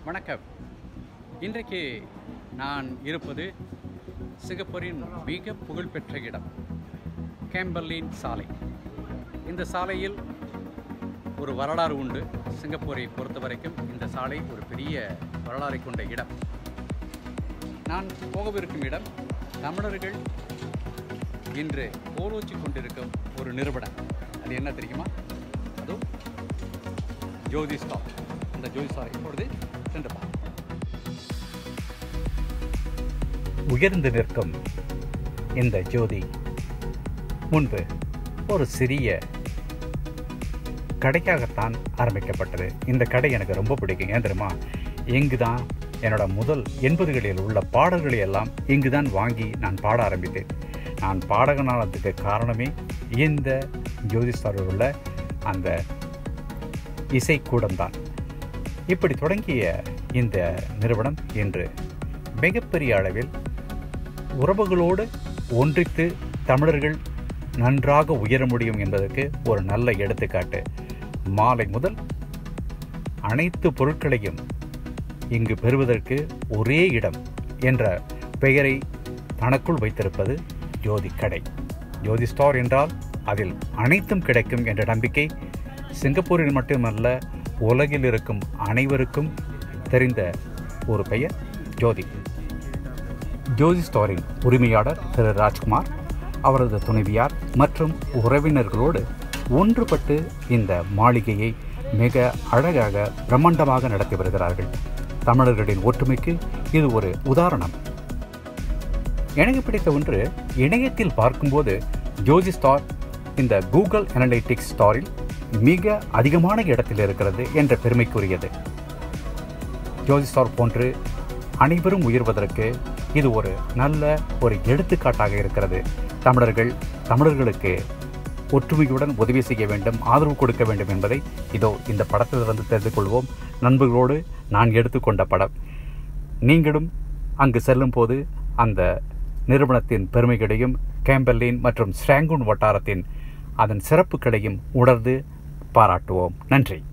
வணக்கம் இன்றைக்கு நான் இருப்பது சிங்கப்பூரின் மிக புகழ்பெற்ற இடம் கேம்பர்லின் சாலை இந்த சாலையில் ஒரு வரலாறு உண்டு சிங்கப்பூரை பொறுத்த வரைக்கும் இந்த சாலை ஒரு பெரிய வரலாறை கொண்ட இடம் நான் போகவிருக்கும் இடம் தமிழர்கள் இன்று கோலோச்சி கொண்டிருக்கும் ஒரு நிறுவனம் அது என்ன தெரியுமா அதுவும் ஜோதி ஸ்டார் அந்த ஜோதி ஸ்டார் இப்பொழுது சென்று பார்ப்போம் உயர்ந்து நிற்கும் இந்த ஜோதி முன்பு ஒரு சிறிய கடைக்காகத்தான் ஆரம்பிக்கப்பட்டது இந்த கடை எனக்கு ரொம்ப பிடிக்கும் ஏன் தெரியுமா இங்கு தான் என்னோட முதல் எண்பதுகளில் உள்ள பாடல்களை எல்லாம் இங்கு தான் வாங்கி நான் பாட ஆரம்பித்தேன் நான் பாடகனானதுக்கு காரணமே இந்த ஜோதிஸ்தாரில் உள்ள அந்த இசைக்கூடம்தான் இப்படி தொடங்கிய இந்த நிறுவனம் இன்று மிகப்பெரிய அளவில் உறவுகளோடு ஒன்றித்து தமிழர்கள் நன்றாக உயர முடியும் என்பதற்கு ஒரு நல்ல எடுத்துக்காட்டு மாலை முதல் அனைத்து பொருட்களையும் இங்கு பெறுவதற்கு ஒரே இடம் என்ற பெயரை தனக்குள் வைத்திருப்பது ஜோதி கடை ஜோதி ஸ்டோர் என்றால் அதில் அனைத்தும் கிடைக்கும் என்ற நம்பிக்கை சிங்கப்பூரில் மட்டுமல்ல உலகில் இருக்கும் அனைவருக்கும் தெரிந்த ஒரு பெயர் ஜோதி ஜோதி ஸ்டோரின் உரிமையாளர் திரு ராஜ்குமார் அவரது துணைவியார் மற்றும் உறவினர்களோடு ஒன்றுபட்டு இந்த மாளிகையை மிக அழகாக பிரம்மாண்டமாக நடத்தி வருகிறார்கள் தமிழர்களின் ஒற்றுமைக்கு இது ஒரு உதாரணம் எனக்கு பிடித்த ஒன்று இணையத்தில் பார்க்கும்போது ஜோதி ஸ்டார் இந்த கூகுள் அனலிட்டிக்ஸ் ஸ்டாரில் மிக அதிகமான இடத்தில் இருக்கிறது என்ற பெருமைக்குரியது ஜோதி ஸ்டார் போன்று அனைவரும் உயர்வதற்கு இது ஒரு நல்ல ஒரு எடுத்துக்காட்டாக இருக்கிறது தமிழர்கள் தமிழர்களுக்கு ஒற்றுமையுடன் உதவி செய்ய வேண்டும் ஆதரவு கொடுக்க வேண்டும் என்பதை இதோ இந்த படத்திலிருந்து தெரிந்து கொள்வோம் நண்பர்களோடு நான் எடுத்துக்கொண்ட படம் நீங்களும் அங்கு செல்லும் போது அந்த நிறுவனத்தின் பெருமைகளையும் கேம்பர்லின் மற்றும் ஸ்ராங்கூன் வட்டாரத்தின் அதன் சிறப்புகளையும் உணர்ந்து பாராட்டுவோம் நன்றி